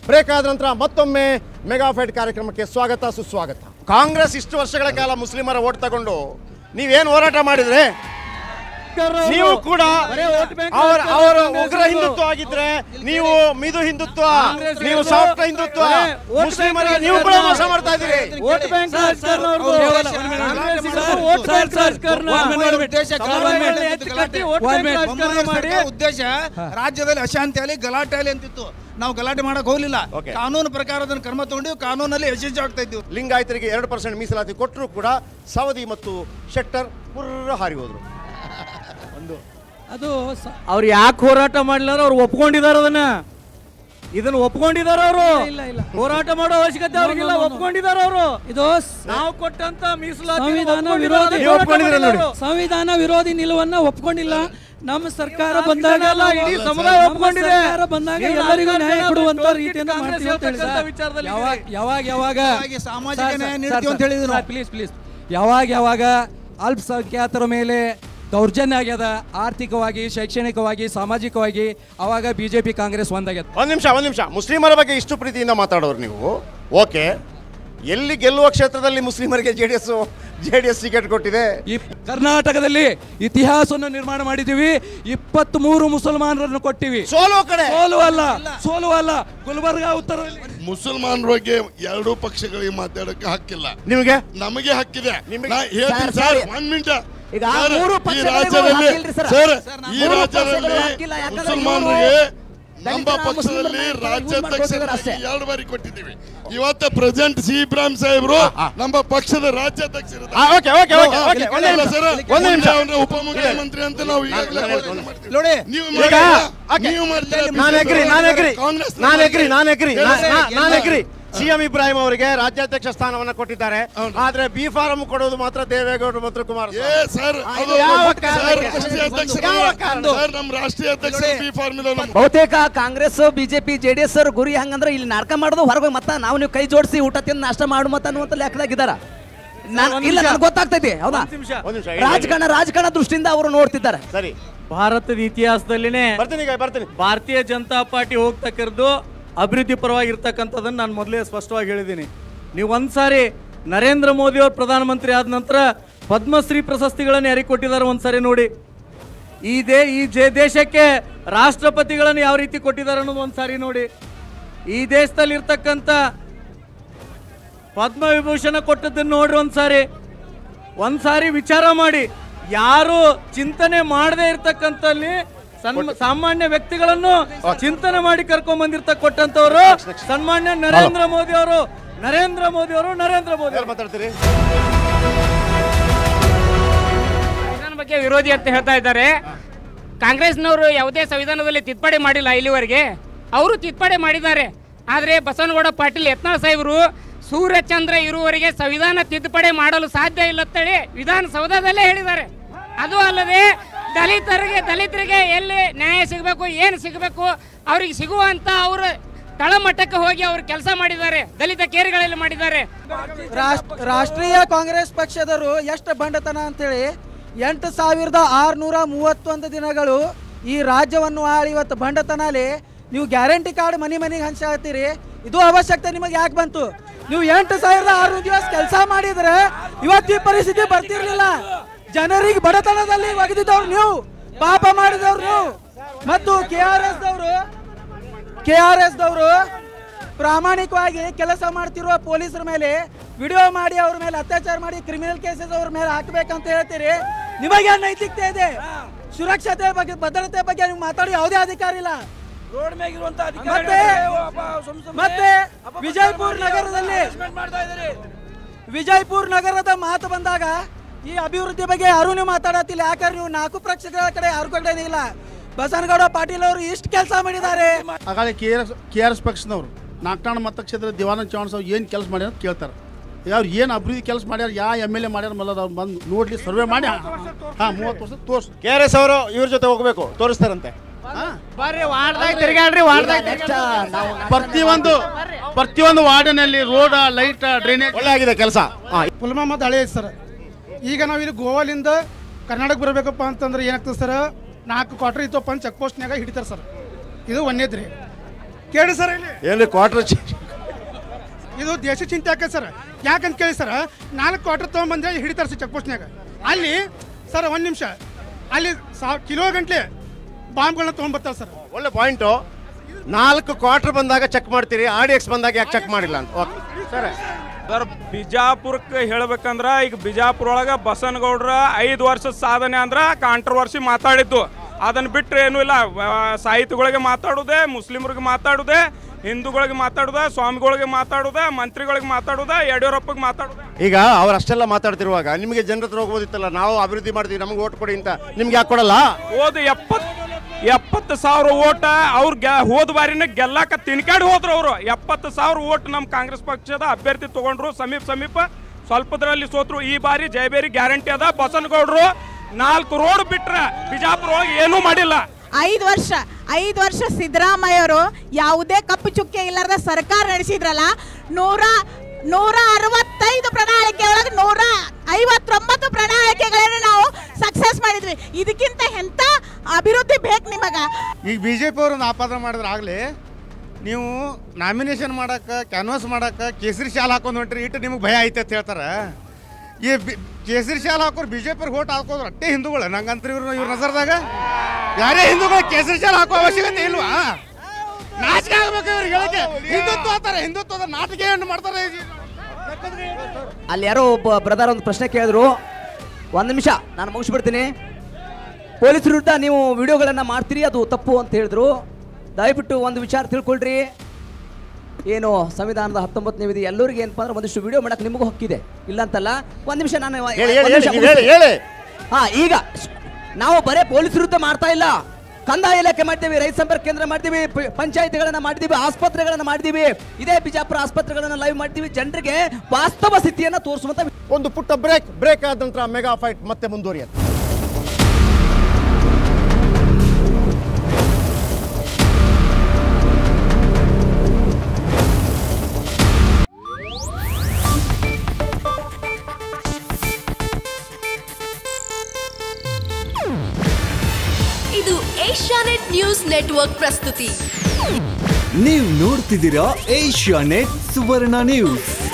Break ಆದ ನಂತರ ಮತ್ತೊಮ್ಮೆ ಮೆಗಾ ಫೈಟ್ ಕಾರ್ಯಕ್ರಮಕ್ಕೆ ಸ್ವಾಗತ ಸುಸ್ವಾಗತ ಕಾಂಗ್ರೆಸ್ ಇಷ್ಟು ವರ್ಷಗಳ ಕಾಲ ಮುಸ್ಲಿಮರ ಓಟ್ ತಗೊಂಡು ನೀವೇನು ಹೋರಾಟ ಮಾಡಿದ್ರೆ ನೀವು ಕೂಡ ಅವರ ಅವರ ಉಗ್ರ ಹಿಂದುತ್ವ ಆಗಿದ್ರೆ ನೀವು ಮಿದು ಹಿಂದುತ್ವ ನೀವು ಸಾಫ್ಟ್ ಹಿಂದುತ್ವ ಮುಸ್ಲಿಮರಿಗೆ ನೀವು ಕೂಡ ಮೋಸ ಮಾಡ್ತಾ ಇದ್ದೀರಿ ವೋಟ್ ಬ್ಯಾಂಕ್ ರಾಜಕಾರಣ ಅವ್ರದ್ದು. ಕಾಂಗ್ರೆಸ್ ಇರೋದು ವೋಟ್ ಬ್ಯಾಂಕ್ ರಾಜಕಾರಣ. ಸಮಾಜದಲ್ಲಿ ಹೆಚ್ಚು ಕಟ್ಟಿ ವೋಟ್ ಬ್ಯಾಂಕ್ ರಾಜಕಾರಣ ಮಾಡಿ ಉದ್ದೇಶ ರಾಜ್ಯದಲ್ಲಿ ಅಶಾಂತಿ ಆಗಲಿ ಗಲಾಟೆ ಆಗಲಿ ಅಂತಿತ್ತು ನಾವು ಗಲಾಟೆ ಮಾಡಕ್ ಹೋಗ್ಲಿಲ್ಲ Okay. ಕಾನೂನು ಪ್ರಕಾರ ಅದನ್ನು ಕ್ರಮ ತಗೊಂಡಿವಿ ಕಾನೂನಲ್ಲಿ ಯಶಸ್ವಿ ಆಗ್ತಾ ಇದ್ದೀವಿ ಲಿಂಗಾಯತರಿಗೆ ಎರಡು ಪರ್ಸೆಂಟ್ ಮೀಸಲಾತಿ ಕೊಟ್ಟರು ಕೂಡ ಸವದಿ ಮತ್ತು ಶೆಟ್ಟರ್ ಪುರ್ರ ಹಾರಿ ಹೋದ್ರು ಅದು ಸ- ಅವ್ರು ಯಾಕೆ ಹೋರಾಟ ಮಾಡ್ಲಾರ ಅವ್ರು ಒಪ್ಕೊಂಡಿದಾರ ಅದನ್ನ ಇದನ್ನ ಒಪ್ಕೊಂಡಿದಾರ ಅವರು ಇಲ್ಲ, ಇಲ್ಲ. ಹೋರಾಟ ಮಾಡೋ ಅವಶ್ಯಕತೆ ಅವ್ರಿಗಿಲ್ಲ no, no, no. ಒಪ್ಕೊಂಡಿದಾರ ಅವರು ಇದು ನಾವು ಕೊಟ್ಟಂತ ಮೀಸಲಾತಿ ಸಂವಿಧಾನ ಒಪ್ಕೊಂಡಿದ್ದಾರೆ, ವಿರೋಧಿ ಅದಕ್ಕೆ ಹೋರಾಟ ಒಪ್ಕೊಂಡಿದ್ದೀರ ನೋಡಿ. ಮಾಡಿದ್ದಾರೆ. ಸಂವಿಧಾನ ವಿರೋಧಿ ನಿಲುವನ್ನ ಒಪ್ಕೊಂಡಿಲ್ಲ ನಮ್ಮ ಸರ್ಕಾರ ಬಂದಾಗ ಅಲ್ಲ, ಇಡೀ ನಾವು- ಸಮುದಾಯ ನಮ್ಮ ಒಪ್ಕೊಂಡಿದೆ. ಸರ್ಕಾರ ಬಂದಾಗ ನೀವು ಎಲ್ಲರಿಗೂ ನ್ಯಾಯ ರಾಜಕಾರಣ ಕೊಡುವಂತ ಬಿಟ್ಟು ರೀತಿಯಿಂದ ಕಾಂಗ್ರೆಸ್ ಮಾಡ್ತೀವಿ ಅಂತ ಹೇಳ್ತಕ್ಕಂಥ ಹೇಳಿದ್ದಾರೆ. ವಿಚಾರದಲ್ಲಿ ಯಾವಾಗ ಯಾವಾಗ ಯಾವಾಗ ಹಾಗಾಗಿ ಸಾಮಾಜಿಕ ನ್ಯಾಯ ನೀಡ್ತೀವಿ ಅಂತ ಹೇಳಿದ್ರು ನಾವು. ಪ್ಲೀಸ್ ಪ್ಲೀಸ್ ಯಾವಾಗ ಯಾವಾಗ ಅಲ್ಪಸಂಖ್ಯಾತರ ಮೇಲೆ ದೌರ್ಜನ್ಯ ಆಗ್ಯದ ಆರ್ಥಿಕವಾಗಿ ಶೈಕ್ಷಣಿಕವಾಗಿ ಸಾಮಾಜಿಕವಾಗಿ ಅವಾಗ ಬಿಜೆಪಿ ಕಾಂಗ್ರೆಸ್ ಒಂದಾಗ್ಯದ ಒಂದು ನಿಮಿಷ ಒಂದು ನಿಮಿಷ ಮುಸ್ಲಿಮರ ಬಗ್ಗೆ ಇಷ್ಟು ಪ್ರೀತಿಯಿಂದ ಮಾತಾಡೋರು ನೀವು ಓಕೆ ಎಲ್ಲಿ ಗೆಲ್ಲುವ ಕ್ಷೇತ್ರದಲ್ಲಿ ಮುಸ್ಲಿಮರಿಗೆ J D S J D S ticket ಕೊಟ್ಟಿದೆ ಈ ಕರ್ನಾಟಕದಲ್ಲಿ ಇತಿಹಾಸವನ್ನು ನಿರ್ಮಾಣ ಮಾಡಿದ್ದೀವಿ ಇಪ್ಪತ್ತ್ ಮೂರು ಮುಸಲ್ಮಾನರನ್ನು ಕೊಟ್ಟಿವಿ ಸೋಲೋ ಕಡೆ ಸೋಲು ಅಲ್ಲ ಸೋಲು ಅಲ್ಲ ಗುಲ್ಬರ್ಗಾ ಉತ್ತರದಲ್ಲಿ ಮುಸಲ್ಮಾನರ ಬಗ್ಗೆ ಎರಡೂ ಪಕ್ಷಗಳಿಗೆ ಮಾತಾಡಕ್ಕೆ ಹಕ್ಕಿಲ್ಲ ನಿಮಗೆ ನಮಗೆ ಹಕ್ಕಿದೆ ನಿಮಗೆ- ನಾ ಹೇಳ್ತೀನಿ ಸರ್ ಒಂದ್ ಮಿನಿಟ್ ಈಗ ಸರ್, ಮೂರು ಈ ಪಕ್ಷಗಳಿಗೂ ರಾಜ್ಯದಲ್ಲಿ ಹಕ್ಕಿಲ್ರಿ ಸರ್. ಸರ್ ಈ ಮೂರು ರಾಜ್ಯದಲ್ಲಿ ಪಕ್ಷಗಳಿಗೂ ಹಕ್ಕಿಲ್ಲ. ಯಾಕಂದ್ರೆ ಮುಸಲ್ಮಾನರಿಗೆ ಇವ್ರು ನಮ್ಮ ದಲಿತರ ಪಕ್ಷದಲ್ಲಿ ಮುಸ್ಲಿಮರನ್ನ use ರಾಜ್ಯಾಧ್ಯಕ್ಷರಾಗಿ ಅಷ್ಟೇ. ಎರಡು ಬಾರಿ ಕೊಟ್ಟಿದ್ದೀವಿ ಇವತ್ತ ಪ್ರೆಸಿಡೆಂಟ್ ಸಿ ಇಬ್ರಾಹಿಂ ಸಾಹೇಬ್ರು ನಮ್ಮ ಪಕ್ಷದ ರಾಜ್ಯಾಧ್ಯಕ್ಷರು ಆ, ಓಕೆ ಓಕೆ ಓಕೆ ಓಕೆ ಒಂದೇ ನಿಮಿಷ ಸರ್ ಒಂದೇ ನಿಮಿಷ ಉಪಮುಖ್ಯಮಂತ್ರಿ ಅಂತ ನಾವು ಈಗಾಗಲೇ ಘೋಷಣೆ ಮಾಡ್ತೀವಿ. ನೋಡಿ ನೀವು ಈಗ ಮಾಡಿಲ್ಲ. ಓಕೆ. ನೀವು ಮಾಡ್ತೀರಾ? ನಾನು ಎಗ್ರಿ ನಾನು ಎಗ್ರಿ ಕಾಂಗ್ರೆಸ್ ನಾನು ಎಗ್ರಿ ನಾನು ಎಗ್ರಿ ಎಲ್ಲ- ನಾನು ಎಗ್ರಿ ಸಿಎಂ ಇಬ್ರಾಹಿಂ ಅವರಿಗೆ ರಾಜ್ಯಾಧ್ಯಕ್ಷ ಸ್ಥಾನವನ್ನ ಕೊಟ್ಟಿದ್ದಾರೆ ಹೌದು. ಆದ್ರೆ ಬಿ ಫಾರಂ ಕೊಡೋದು ಮಾತ್ರ ದೇವೇಗೌಡರು ಮತ್ತು ಕುಮಾರ್ ಏ ಸರ್ ಅದು ಯಾವ ಸರ್ ಕಾರಣಕ್ಕೆ? ರಾಷ್ಟ್ರೀಯ ಅಧ್ಯಕ್ಷರು ಯಾವ ಕಾರಣ? ಸರ್ ನಮ್ಮ ರಾಷ್ಟ್ರೀಯ ಅಧ್ಯಕ್ಷರು ಬಿ ಫಾರ್ಮುಲಾ ನಮ್ಮ ಬಹುತೇಕ Congress BJP J D S ಅವ್ರ ಗುರಿ ಹಂಗಂದ್ರೆ ಇಲ್ಲಿ ನಾಟಕ ಮಾಡೋದು ಹೊರಗೆ ಮತ್ತ ನಾವು ನೀವು ಕೈ ಜೋಡಿಸಿ ಊಟ ತಿಂದು ನಾಷ್ಟ ಮಾಡು ಮತ್ತ ಅನ್ನುವಂತ ಲೆಕ್ಕದಾಗಿದ್ದಾರ ನಾನ್- ಒಂದ್ ಇಲ್ಲ ನಿಮಿಷ. ನನಗೆ ಗೊತ್ತಾಗ್ತೈತಿ ಹೌದಾ ಒಂದ್ ನಿಮಿಷ ಒಂದ್ ನಿಮಿಷ ರಾಜಕಾರಣ ರಾಜಕಾರಣ ದೃಷ್ಟಿಯಿಂದ ಅವರು ನೋಡ್ತಿದ್ದಾರೆ ಸರಿ ಭಾರತದ ಇತಿಹಾಸದಲ್ಲಿನೇ ಬರ್ತೀನಿ ಈಗ ಬರ್ತೀನಿ ಭಾರತೀಯ ಜನತಾ ಪಾರ್ಟಿ ಹೋಗ್ತಕ್ಕದ್ದು ಅಭಿವೃದ್ಧಿ ಪರವಾಗಿ ಇರ್ತಕ್ಕಂಥದ್ದನ್ನು ನಾನು ಮೊದಲೇ ಸ್ಪಷ್ಟವಾಗಿ ಹೇಳಿದ್ದೀನಿ ನೀವು ಒಂದ್ಸಾರಿ ನರೇಂದ್ರ ಮೋದಿ ಅವರು ಪ್ರಧಾನಮಂತ್ರಿ ಆದ ನಂತರ ಪದ್ಮಶ್ರೀ ಪ್ರಶಸ್ತಿಗಳನ್ನು ಯಾರಿಗೆ ಕೊಟ್ಟಿದ್ದಾರೆ ಒಂದ್ಸಾರಿ ನೋಡಿ ಈ ದೇ ಈ ಜೆ ದೇಶಕ್ಕೆ ರಾಷ್ಟ್ರಪತಿಗಳನ್ನು ಯಾವ ರೀತಿ ಕೊಟ್ಟಿದ್ದಾರೆ ಅನ್ನೋದು ಒಂದ್ಸಾರಿ ನೋಡಿ ಈ ದೇಶದಲ್ಲಿ ಇರ್ತಕ್ಕಂಥ ಪದ್ಮವಿಭೂಷಣ ಕೊಟ್ಟದ್ದನ್ನು ನೋಡ್ರಿ ಒಂದ್ಸಾರಿ ಒಂದ್ಸಾರಿ ವಿಚಾರ ಮಾಡಿ ಯಾರು ಚಿಂತನೆ ಮಾಡದೇ ಇರ್ತಕ್ಕಂಥಲ್ಲಿ ಸನ್ಮ- ಸಾಮಾನ್ಯ ವ್ಯಕ್ತಿಗಳನ್ನು ಚಿಂತನೆ ಮಾಡಿ ಕರ್ಕೊಂಡ್ ಬಂದಿರ್ತ ಕೊಟ್ಟಂತವ್ರು ಸನ್ಮಾನ್ಯ ನರೇಂದ್ರ ಮೋದಿ ಅವರು ನರೇಂದ್ರ ಮೋದಿ ಅವರು ನರೇಂದ್ರ ಮೋದಿ ಯಾರು ಮಾತಾಡ್ತೀರಿ ಸಂವಿಧಾನ ಬಗ್ಗೆ ವಿರೋಧಿ ಅಂತ ಹೇಳ್ತಾ ಇದ್ದಾರೆ ಕಾಂಗ್ರೆಸ್ನವರು ಯಾವುದೇ ಸಂವಿಧಾನದಲ್ಲಿ ತಿದ್ದುಪಡಿ ಮಾಡಿಲ್ಲ ಇಲ್ಲಿವರೆಗೆ ಅವರು ತಿದ್ದುಪಡಿ ಮಾಡಿದ್ದಾರೆ ಆದರೆ ಬಸವನಗೌಡ ಪಾಟೀಲ್ ಯತ್ನಾಳ್ ಸಾಹೇಬರು ಸೂರ್ಯಚಂದ್ರ ಇರುವವರೆಗೆ ಸಂವಿಧಾನ ತಿದ್ದುಪಡಿ ಮಾಡಲು ಸಾಧ್ಯ ಇಲ್ಲ ಅಂತೇಳಿ ವಿಧಾನಸೌಧದಲ್ಲೇ ಹೇಳಿದ್ದಾರೆ ಅದು ಅಲ್ಲದೆ ದಲಿತರಿಗೆ ದಲಿತರಿಗೆ ಎಲ್ಲಿ ನ್ಯಾಯ ಸಿಗಬೇಕು ಏನು ಸಿಗಬೇಕು ಅವ್ರಿಗೆ ಸಿಗುವಂತ ಅವರು ತಳಮಟ್ಟಕ್ಕೆ ಹೋಗಿ ಅವರು ಕೆಲಸ ಮಾಡಿದ್ದಾರೆ ದಲಿತ ಕೇರಿಗಳಲ್ಲಿ ಮಾಡಿದ್ದಾರೆ ರಾಷ್ಟ್ರ ರಾಷ್ಟ್ರೀಯ ಕಾಂಗ್ರೆಸ್ ಪಕ್ಷದವರು ಎಷ್ಟು ಬಂಡತನ ಅಂತೇಳಿ ಎಂಟು ಸಾವಿರದ ಆರುನೂರ ಮೂವತ್ತೊಂದು ದಿನಗಳು ಈ ರಾಜ್ಯವನ್ನು ಆಳಿ ಇವತ್ತು ಬಂಡತನಲ್ಲಿ ನೀವು ಗ್ಯಾರಂಟಿ ಕಾರ್ಡ್ ಮನೆ ಮನೆಗೆ ಹಂಚಾಡ್ತೀರಿ ಇದು ಅವಶ್ಯಕತೆ ನಿಮಗೆ ಯಾಕೆ ಬಂತು ನೀವು ಎಂಟು ಸಾವಿರದ ಆರುನೂರು ದಿವಸ ಕೆಲಸ ಮಾಡಿದ್ರೆ ಇವತ್ತು ಈ ಪರಿಸ್ಥಿತಿ ಬರ್ತಿರ್ಲಿಲ್ಲ ಜನರಿಗೆ ಬಡತನದಲ್ಲಿ ಒಗೆದಿದ್ದವ್ರು ನೀವು ಪಾಪ ಮಾಡಿದವ್ರು ನೀವು ಮತ್ತು ಕೆ ಆರ್ ಎಸ್ ದವರು ಕೆ ಆರ್ ಎಸ್ ದವರು ಪ್ರಾಮಾಣಿಕವಾಗಿ ಕೆಲಸ ಮಾಡ್ತಿರುವ ಪೊಲೀಸರ ಮೇಲೆ ವಿಡಿಯೋ ಮಾಡಿ ಅವ್ರ ಮೇಲೆ ಅತ್ಯಾಚಾರ ಮಾಡಿ ಕ್ರಿಮಿನಲ್ ಕೇಸಸ್ ಅವ್ರ ಮೇಲೆ ಹಾಕ್ಬೇಕಂತ ಹೇಳ್ತೀರಿ ನಿಮಗೆ ನೈತಿಕತೆ ಇದೆ ಸುರಕ್ಷತೆ ಬಗ್ಗೆ ಭದ್ರತೆ ಬಗ್ಗೆ ನೀವು ಮಾತಾಡೋ ಯಾವುದೇ ಅಧಿಕಾರ ಇಲ್ಲ ಮತ್ತೆ ಮತ್ತೆ ವಿಜಯಪುರ ನಗರದಲ್ಲಿ ವಿಜಯಪುರ ನಗರದ ಮಾತು ಬಂದಾಗ ಈ ಅಭಿವೃದ್ಧಿ ಬಗ್ಗೆ ಯಾರೂ ನೀವು ಮಾತಾಡತ್ತಿಲ್ಲ ಯಾಕಂದ್ರೆ ನೀವು ನಾಲ್ಕು ಪಕ್ಷಗಳ ಕಡೆ ಯಾರು ಕಡೆ ಇಲ್ಲ ಬಸನಗೌಡ ಪಾಟೀಲ್ ಅವರು ಇಷ್ಟು ಕೆಲಸ ಮಾಡಿದ್ದಾರೆ ಹಾಗಾಗಿ K R S K R S ಪಕ್ಷದವ್ರು ನಾಲ್ಕಾಣ ಮತಕ್ಷೇತ್ರ ದಿವಾನಂದ ಚೌಹಾಣ್ ಸಾವ್ ಏನು ಕೆಲಸ ಮಾಡ್ಯಾರ ಅಂತ ಕೇಳ್ತಾರೆ ಅವ್ರು ಏನು ಅಭಿವೃದ್ಧಿ ಕೆಲಸ ಮಾಡ್ಯಾರ ಯಾವ ಎಮ್ ಎಲ್ ಎ ಮಾಡ್ಯಾರ ಮಲ್ಲ ಅವ್ರು ಬಂದು ನೋಡ್ಲಿ ಸರ್ವೆ ಮಾಡಿ ಹಾಂ ಮೂವತ್ತು ವರ್ಷ ತೋರ್ಸ್ ಕೆ ಆರ್ ಎಸ್ ಅವರು ಇವ್ರ ಜೊತೆ ಹೋಗ್ಬೇಕು ತೋರಿಸ್ತಾರಂತೆ ಬರ್ರಿ ವಾರ್ಡ್ದಾಗ ತಿರ್ಗಾಡ್ರಿ ವಾರ್ಡ್ದಾಗ ಪ್ರತಿಯೊಂದು ಪ್ರತಿಯೊಂದು ವಾರ್ಡಿನಲ್ಲಿ ರೋಡ್ ಲೈಟ್ ಡ್ರೈನೇಜ್ ಒಳ್ಳೆ ಆಗಿದೆ ಕೆಲಸ ಪುಲ್ವಾಮ ದಾಳಿ ಐತೆ ಸರ್ ಈಗ ನಾವು ಇಲ್ಲಿ ಗೋವಾಲಿಂದ ಕರ್ನಾಟಕ ಬರಬೇಕಪ್ಪ ಅಂತಂದ್ರೆ ಏನಾಗ್ತದೆ ಸರ್ ನಾಲ್ಕು ಕ್ವಾರ್ಟರ್ ಇತ್ತಪ್ಪ ಅಂತ ಚೆಕ್ ಪೋಸ್ಟ್ನಾಗ ಹಿಡಿತಾರೆ ಸರ್ ಇದು ಒಂದೇದ್ರಿ ಕೇಳಿ ಸರ್ ಇಲ್ಲಿ ಏನು ಕ್ವಾರ್ಟರ್ ಇದು ದೇಶ ಚಿಂತೆ ಆಕೈತೆ ಸರ್ ಯಾಕಂತ ಕೇಳಿ ಸರ್ ನಾಲ್ಕು ಕ್ವಾರ್ಟರ್ ತೊಗೊಂಬಂದ್ರೆ ಹಿಡಿತಾರೆ ಸರ್ ಚೆಕ್ ಪೋಸ್ಟ್ನಾಗ ಅಲ್ಲಿ ಸರ್ ಒಂದು ನಿಮಿಷ ಅಲ್ಲಿ ಸಾ ಕಿಲೋ ಗಂಟ್ಲೆ ಬಾಂಬ್ಗಳನ್ನ ತೊಗೊಂಡ್ಬರ್ತಾರೆ ಸರ್ ಒಳ್ಳೆ ಪಾಯಿಂಟು ನಾಲ್ಕು ಕ್ವಾರ್ಟರ್ ಬಂದಾಗ ಚೆಕ್ ಮಾಡ್ತೀರಿ ಆರ್ ಡಿ ಎಕ್ಸ್ ಬಂದಾಗ ಯಾಕೆ ಚೆಕ್ ಮಾಡಿಲ್ಲ ಅಂತ ಓಕೆ ಸರಿ ಸರ್ ಬಿಜಾಪುರಕ್ಕೆ ಹೇಳ್ಬೇಕಂದ್ರ ಈಗ ಬಿಜಾಪುರ ಒಳಗೆ ಬಸನಗೌಡ್ರ ಐದು ವರ್ಷದ ಸಾಧನೆ ಅಂದ್ರ ಕಾಂಟ್ರವರ್ಸಿ ಮಾತಾಡಿದ್ದು ಅದನ್ನ ಬಿಟ್ರೆ ಏನೂ ಇಲ್ಲ ಆ, ಸಾಹಿತಿಗಳಿಗೆ ಮಾತಾಡುದೆ ಮುಸ್ಲಿಮ್ರಿಗೆ ಮಾತಾಡುದೆ ಹಿಂದೂಗಳಿಗೆ ಮಾತಾಡುದೆ ಸ್ವಾಮಿಗಳಿಗೆ ಮಾತಾಡುದೆ ಮಂತ್ರಿಗಳಿಗೆ ಮಾತಾಡುದೆ ಯಡಿಯೂರಪ್ಪಗೆ ಮಾತಾಡುದೆ ಈಗ ಅವ್ರು ಅಷ್ಟೆಲ್ಲ ಮಾತಾಡ್ತಿರುವಾಗ ನಿಮಗೆ ಜನರ ಹತ್ರ ಹೋಗ್ಬೋದಿತ್ತಲ್ಲ ನಾವು ಅಭಿವೃದ್ಧಿ ಮಾಡ್ತೀವಿ ನಮಗೆ ಓಟ್ ಕೊಡಿ ಅಂತ ನಿಮ್ಗೆ ಯಾಕೆ ಕೊಡಲ್ಲ ಹೋದ ಎಪ್ಪತ್ ಎಪ್ಪತ್ತು ಸಾವಿರ ಓಟ ಅವ್ರು ಗೆ ಹೋದ ಬಾರಿನ ಗೆಲ್ಲಾಕ ತಿನ್ಕಾಡಿ ಹೋದ್ರು ಅವರು ಎಪ್ಪತ್ತು ಸಾವಿರ ಓಟ್ ನಮ್ಮ ಕಾಂಗ್ರೆಸ್ ಪಕ್ಷದ ಅಭ್ಯರ್ಥಿ ತಗೊಂಡ್ರು ಸಮೀಪ ಸಮೀಪ ಸ್ವಲ್ಪದ್ರಲ್ಲಿ ಸೋತ್ರು ಈ ಬಾರಿ ಜಯಬೇರಿ ಗ್ಯಾರಂಟಿ ಅದ ಬಸನಗೌಡ್ರು ನಾಲ್ಕು ರೋಡ್ ಬಿಟ್ರ ಬಿಜಾಪುರ ಒಳಗೆ ಏನೂ ಮಾಡಿಲ್ಲ ಐದು ವರ್ಷ ಐದು ವರ್ಷ ಸಿದ್ದರಾಮಯ್ಯವರು ಯಾವುದೇ ಕಪ್ಪು ಚುಕ್ಕೆ ಇಲ್ಲದ ಸರ್ಕಾರ ನಡೆಸಿದ್ರಲ್ಲ ನೂರ ನೂರ ಅರವತ್ತೈದು ಪ್ರಣಾಳಿಕೆ ಒಳಗೆ ನೂರ ಐವತ್ತೊಂಬತ್ತು ಪ್ರಣಾಳಿಕೆಗಳನ್ನು ನಾವು ಸಕ್ಸಸ್ ಮಾಡಿದ್ವಿ ಇದಕ್ಕಿಂತ ಎಂತ ಅಭಿವೃದ್ಧಿ ಬೇಕು ನಿಮಗ ಈಗ ಬಿ ಜೆ ಪಿ ಅವರು ನಾಪಾತ್ರ ಮಾಡಿದ್ರೆ ಆಗಲಿ ನೀವು ನಾಮಿನೇಷನ್ ಮಾಡಕ್ಕೆ ಕ್ಯಾನ್ವಾಸ್ ಮಾಡಕ್ಕೆ ಕೇಸರಿ ಶಾಲ್ ಹಾಕೊಂಡು ಹೊಂಟ್ರಿ ಇಟ್ಟು ನಿಮಗೆ ಭಯ ಐತೆ ಅಂತ ಹೇಳ್ತಾರೆ ಈ ಬಿ ಕೇಸರಿ ಶಾಲ್ ಹಾಕೋರು ಬಿ ಜೆ ಪಿ ಓಟ್ ಹಾಕೋದ್ರು ಅಟ್ಟೆ ಹಿಂದೂಗಳು ನಂಗಂತ್ರ ಇವ್ರು ಇವ್ರ ನಜರ್ದಾಗ ಯಾರೇ ಹಿಂದೂಗಳು ಕೇಸರಿ ಶಾಲ್ ಹಾಕೋ ಅವಶ್ಯಕತೆ ಇಲ್ವಾ ನಾಚಿಕೆ ಆಗ್ಬೇಕು ಇವ್ರಿಗೆ ಹೇಳಕ್ಕೆ ಹಿಂದುತ್ವ ಅಂತಾರೆ ಹಿಂದುತ್ವದ ನಾಟಕ ಏನು ಮಾಡ್ತಾರೆ ಅಲ್ಲಿ ಯಾರೋ ಒಬ್ಬ ಬ್ರದರ್ ಒಂದು ಪ್ರಶ್ನೆ ಕೇಳಿದ್ರು ಒಂದು ನಿಮಿಷ ನಾನು ಮುಗಿಸ್ಬಿಡ್ತೀನಿ ಪೊಲೀಸ್ ವಿರುದ್ಧ ನೀವು ವಿಡಿಯೋಗಳನ್ನು ಮಾಡ್ತೀರಿ ಅದು ತಪ್ಪು ಅಂತ ಹೇಳಿದ್ರು ದಯವಿಟ್ಟು ಒಂದು ವಿಚಾರ ತಿಳ್ಕೊಳ್ರಿ ಏನು ಸಂವಿಧಾನದ ಹತ್ತೊಂಬತ್ತನೇ ವಿಧಿ ಎಲ್ಲರಿಗೆ ಏನಪ್ಪ ಅಂದ್ರೆ ಒಂದಿಷ್ಟು ವಿಡಿಯೋ ಮಾಡಕ್ಕೆ ನಿಮಗೂ ಹಕ್ಕಿದೆ ಇಲ್ಲ ಅಂತಲ್ಲ ಒಂದು ನಿಮಿಷ ನಾನು ಹೇಳಿ, ಹೇಳಿ, ಹೇಳಿ, ನೀವು ಹೇಳಿ, ಹೇಳಿ. ಹಾ ಈಗ ಸ್- ನಾವು ಬರೇ ಪೊಲೀಸ್ ವಿರುದ್ಧ ಮಾಡ್ತಾ ಇಲ್ಲ ಕಂದಾಯ ಇಲಾಖೆ ಮಾಡ್ತೀವಿ ರೈತ ಸಂಪರ್ಕ ಕೇಂದ್ರ ಮಾಡ್ತೀವಿ ಪ- ಪಂಚಾಯತಿಗಳನ್ನ ಮಾಡಿದೀವಿ ಆಸ್ಪತ್ರೆಗಳನ್ನ ಮಾಡಿದೀವಿ ಇದೇ ಬಿಜಾಪುರ ಆಸ್ಪತ್ರೆಗಳನ್ನ ಲೈವ್ ಮಾಡ್ತೀವಿ ಜನರಿಗೆ ವಾಸ್ತವ ಸ್ಥಿತಿಯನ್ನ ತೋರಿಸುವಂತ ಒಂದು ಪುಟ್ಟ ಬ್ರೇಕ್ ಬ್ರೇಕ್ ಆದ ನಂತರ ಮೆಗಾ ಫೈಟ್ ಮತ್ತೆ ಮುಂದುವರಿಯುತ್ತೆ ಇದು ಏಷ್ಯಾನೆಟ್ ನ್ಯೂಸ್ ನೆಟ್ವರ್ಕ್ ಪ್ರಸ್ತುತಿ ನೀವು ನೋಡ್ತಿದ್ದೀರಾ ಏಷ್ಯಾ ನೆಟ್ ಸುವರ್ಣ ನ್ಯೂಸ್